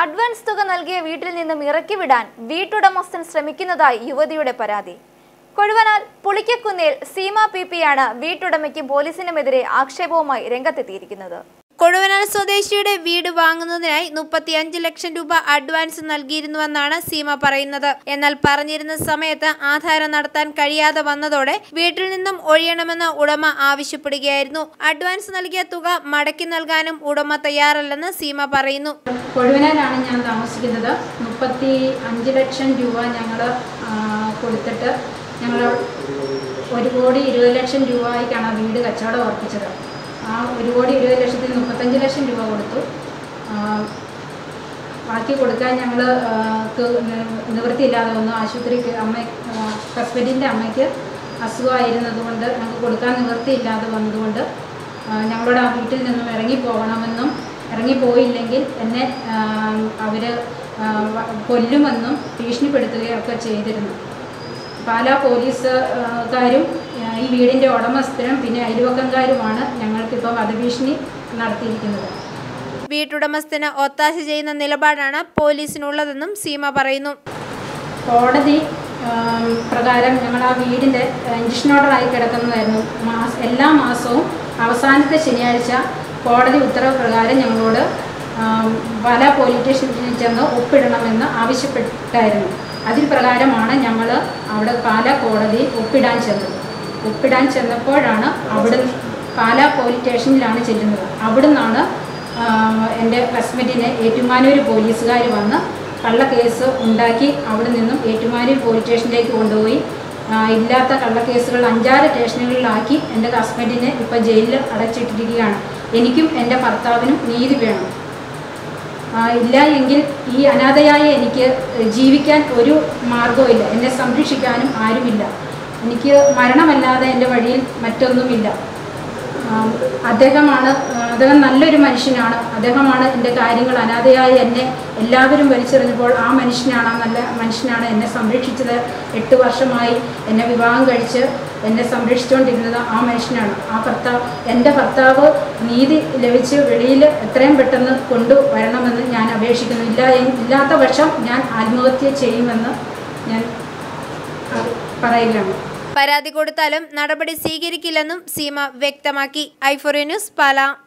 advance തുക നൽകിയ വീട്ടിൽ നിന്നും ഇറക്കി വിടാൻ വീട്ടുടമസ്ഥൻ ശ്രമിക്കുന്നതായി യുവതിയുടെ പരാതി കൊഴുവനാൽ പുളിക്കക്കുന്നേൽ സീമ പി പിയാണ് വീട്ടുടമയ്ക്കും പോലീസിനുമെതിരെ ആക്ഷേപവുമായി രംഗത്തെത്തിയിരിക്കുന്നത് കൊടുവനാൽ സ്വദേശിയുടെ വീട് വാങ്ങുന്നതിനായി മുപ്പത്തിയഞ്ച് ലക്ഷം രൂപ അഡ്വാൻസ് നൽകിയിരുന്നുവെന്നാണ് സീമ പറയുന്നത് എന്നാൽ പറഞ്ഞിരുന്ന സമയത്ത് ആധാരം നടത്താൻ കഴിയാതെ വന്നതോടെ വീട്ടിൽ നിന്നും ഒഴിയണമെന്ന് ഉടമ ആവശ്യപ്പെടുകയായിരുന്നു അഡ്വാൻസ് നൽകിയ തുക മടക്കി നൽകാനും ഉടമ തയ്യാറല്ലെന്ന് സീമ പറയുന്നു കൊഴുവനാലാണ് ഞാൻ താമസിക്കുന്നത് മുപ്പത്തി അഞ്ച് ലക്ഷം രൂപ ഞങ്ങൾ കൊടുത്തിട്ട് ഞങ്ങൾ ഒരു കോടി ഇരുപത് ലക്ഷം രൂപയ്ക്കാണ് ആ വീട് കച്ചവടം ഉറപ്പിച്ചത് ആ ഒരു കോടി ഇരുപത് ലക്ഷത്തിൽ മുപ്പത്തഞ്ച് ലക്ഷം രൂപ കൊടുത്തു ആ, ബാക്കി കൊടുക്കാൻ ഞങ്ങൾ നിവൃത്തിയില്ലാതെ വന്നു ആശുപത്രിക്ക് അമ്മ ഹസ്ബൻഡിൻ്റെ അമ്മയ്ക്ക് അസുഖമായിരുന്നത് കൊണ്ട് ഞങ്ങൾക്ക് കൊടുക്കാൻ നിവൃത്തിയില്ലാതെ വന്നതുകൊണ്ട് ആ, ഞങ്ങളോട് ആ വീട്ടിൽ നിന്നും ഇറങ്ങിപ്പോകണമെന്നും ഇറങ്ങിപ്പോയില്ലെങ്കിൽ എന്നെ അവർ കൊല്ലുമെന്നും ഭീഷണിപ്പെടുത്തുകയൊക്കെ ചെയ്തിരുന്നു പാലാ പോലീസുകാരും ഈ വീടിൻ്റെ ഉടമസ്ഥരും പിന്നെ അയൽവക്കംകാരുമാണ് ഞങ്ങൾക്കിപ്പോൾ വധഭീഷണി നടത്തിയിരിക്കുന്നത് വീട്ടുടമസ്ഥന് ഒത്താശ ചെയ്യുന്ന നിലപാടാണ് പോലീസിനുള്ളതെന്നും സീമ പറയുന്നു കോടതി ആം, പ്രകാരം ഞങ്ങൾ ആ വീടിൻ്റെ ഇഞ്ചക്ഷൻ ഓർഡറായി കിടക്കുന്നതായിരുന്നു മാസ എല്ലാ മാസവും അവസാനത്തെ ശനിയാഴ്ച കോടതി ഉത്തരവ് പ്രകാരം ഞങ്ങളോട് ആം, പാലാ പോലീസ് സ്റ്റേഷനിൽ ചെന്ന് ഒപ്പിടണമെന്ന് ആവശ്യപ്പെട്ടായിരുന്നു അതിൽ പ്രകാരമാണ് ഞങ്ങൾ അവിടെ പാലാ കോടതി ഒപ്പിടാൻ ചെന്നത് ഒപ്പിടാൻ ചെന്നപ്പോഴാണ് അവിടെ പാലാ പോലീസ് സ്റ്റേഷനിലാണ് ചെല്ലുന്നത് അവിടുന്നാണ് എൻ്റെ ഹസ്ബൻഡിനെ ഏറ്റുമാനൂർ പോലീസുകാർ വന്ന് കള്ളക്കേസ് ഉണ്ടാക്കി അവിടെ നിന്നും ഏറ്റുമാനൂർ പോലീസ് സ്റ്റേഷനിലേക്ക് കൊണ്ടുപോയി ആ, ഇല്ലാത്ത കള്ളക്കേസുകൾ അഞ്ചാറ് സ്റ്റേഷനുകളിലാക്കി എൻ്റെ ഹസ്ബൻഡിനെ ഇപ്പോൾ ജയിലിൽ അടച്ചിട്ടിരിക്കുകയാണ് എനിക്കും എൻ്റെ ഭർത്താവിനും നീതി വേണം ആ, ഇല്ല എങ്കിൽ ഈ അനാഥയായ എനിക്ക് ജീവിക്കാൻ ഒരു മാർഗവുമില്ല എന്നെ സംരക്ഷിക്കാനും ആരുമില്ല എനിക്ക് മരണമല്ലാതെ എൻ്റെ വഴിയിൽ മറ്റൊന്നുമില്ല ആ, അദ്ദേഹമാണ് ആ, അദ്ദേഹം നല്ലൊരു മനുഷ്യനാണ് അദ്ദേഹമാണ് എൻ്റെ കാര്യങ്ങൾ അനാഥയായി എന്നെ എല്ലാവരും വലിച്ചെറിഞ്ഞപ്പോൾ ആ മനുഷ്യനാണ് ആ നല്ല മനുഷ്യനാണ് എന്നെ സംരക്ഷിച്ചത് എട്ട് വർഷമായി എന്നെ വിവാഹം കഴിച്ച് എന്നെ സംരക്ഷിച്ചുകൊണ്ടിരുന്നത് ആ മനുഷ്യനാണ് ആ ഭർത്താവ് എൻ്റെ ഭർത്താവ് നീതി ലഭിച്ച് വെളിയിൽ എത്രയും പെട്ടെന്ന് കൊണ്ടുവരണമെന്ന് ഞാൻ അപേക്ഷിക്കുന്നു ഇല്ല എ- ഇല്ലാത്ത പക്ഷം ഞാൻ ആത്മഹത്യ ചെയ്യുമെന്ന് ഞാൻ ആ, പറയുകയാണ് പരാതി കൊടുത്താലും നടപടി സ്വീകരിക്കില്ലെന്നും സീമ വ്യക്തമാക്കി ഐഫോറി ന്യൂസ് പാല